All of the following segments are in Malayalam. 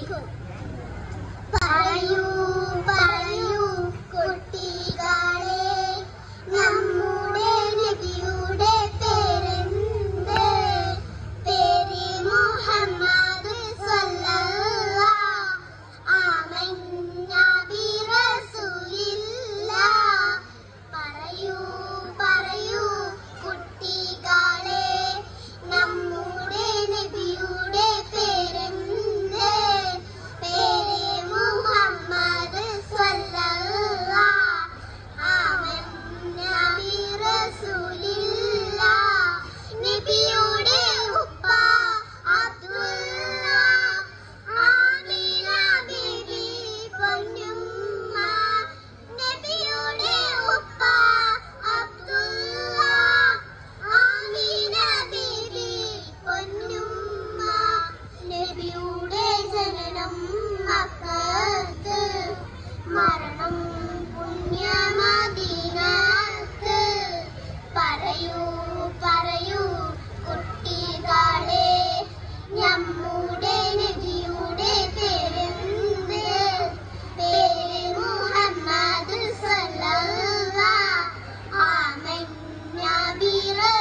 പറയൂ പറയൂ കുട്ടികളെ നമ്മുടെ നബിയുടെ പേരെന്ത് പേര് മുഹമ്മദ് സ്വല്ലല്ലാഹ് ആമന്ന ബി റസൂലില്ലാഹ് പറയൂ പറയൂ കുട്ടികളെ നമ്മുടെ നബിയുടെ പേരെന്ത് പേര് മുഹമ്മദ് സ്വല്ലല്ലാഹ് ആമന്ന ബി റസൂലില്ലാഹ് നബിയുടെ ഉപ്പ അബ്ദുള്ള ആമിന ബീബി പൊന്നുമ്മ നബിയുടെ ഉപ്പ അബ്ദുള്ള ആമിന ബീബി പൊന്നുമ്മ നബിയുടെ ജനനം മക്കത്ത് മരണം പുണ്യമദീനത്ത് പറയൂ പറയൂ കുട്ടികളെ നമ്മുടെ നബിയുടെ പേരെന്ത് പേര് മുഹമ്മദ് സല്ലല്ലാഹ് ആമന്ന ബി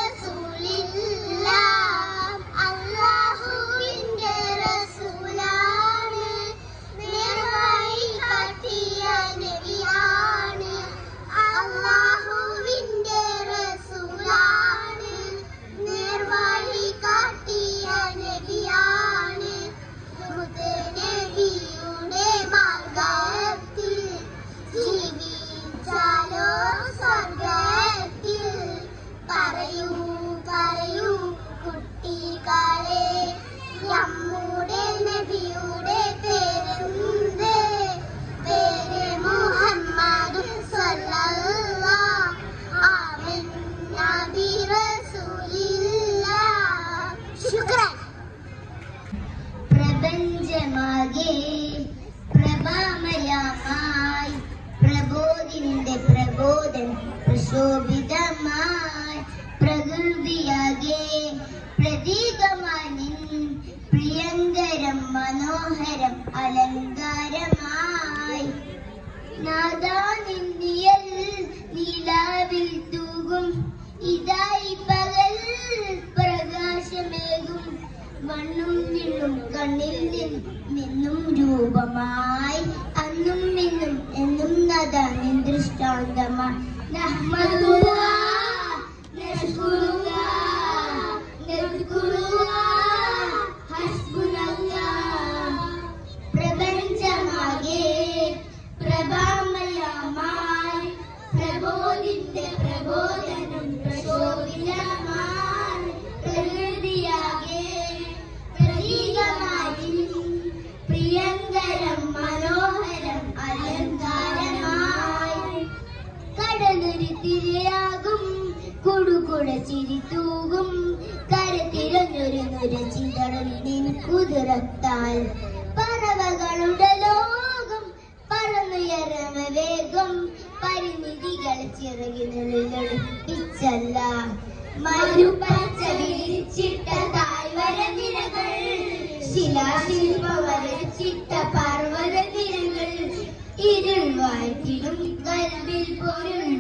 റസൂലില്ലാഹ് അല്ലാഹുവിന്റെ റസൂലാണ് നേർവഴി കാട്ടിയ നബിയാണ് അല്ലാഹുവിന്റെ റസൂലാണ് നേർവഴി കാട്ടിയ നബിയാണ് നബിയുടെ മാർഗത്തിൽ ജീവിച്ചാലോ സ്വർഗത്തിൽ പറയൂ പറയൂ കുട്ടികളെ നമ്മുടെ നബിയുടെ പേരെന്ത് പേര് മുഹമ്മദ് സ്വല്ലല്ലാഹ് ആമന്ന ബി റസൂലില്ലാഹ് ശുക്രൻ പ്രപഞ്ചമാകെ പ്രഭാമയമായി പ്രബോധിന്റെ പ്രബോധൻ പ്രശോഭിതമായി പ്രകൃതിയാകെ പ്രതീകമായി നിൻ പ്രിയങ്കരം മനോഹരം അലങ്കാരമായി നാദാ നിന്നിയൽ നീലാവിൽ തൂകും ഇതായി പകൽ പ്രകാശമേകും മണ്ണും നിന്നും കണ്ണിൽ നിന്നും രൂപമായി അന്നും ഇന്നും എന്നും നദാ നിൻ ദൃഷ്ടാന്തമായി നഹ്മദുല്ലാ, നശ്കുറുല്ലാ, നദ്കുറുല്ലാ, ഹസ്ബുനല്ലാ. പ്രപഞ്ചമാകെ പ്രഭാമയമായി പ്രബോധിന്റെ പ്രബോധനം പ്രശോഭിതമായി പ്രകൃതിയാകെ പ്രതീകമായി പ്രിയങ്കരം മനോഹരം അലങ്കാരമായി കടലൊരു തിരയാകും കുടുകുട ചിരി തൂകും കരത്തിരഞ്ഞൊരു നുര ചിതറലിൻ കുതിരത്താൽ പറവകളുടെ ലോകം പറന്നുയരമ വേഗം പരിമിതികൾ ചിറകിനുള്ളിലൊളിപ്പിച്ചല്ല മരുപ്പച്ച വിരിച്ചിട്ട താഴ്വര നിരകൾ ശിലാശില്പ വരച്ചിട്ട പർവ്വത നിരകൾ ഇരുൾ വാറ്റിലും കൽവിൽ പൊരുൾ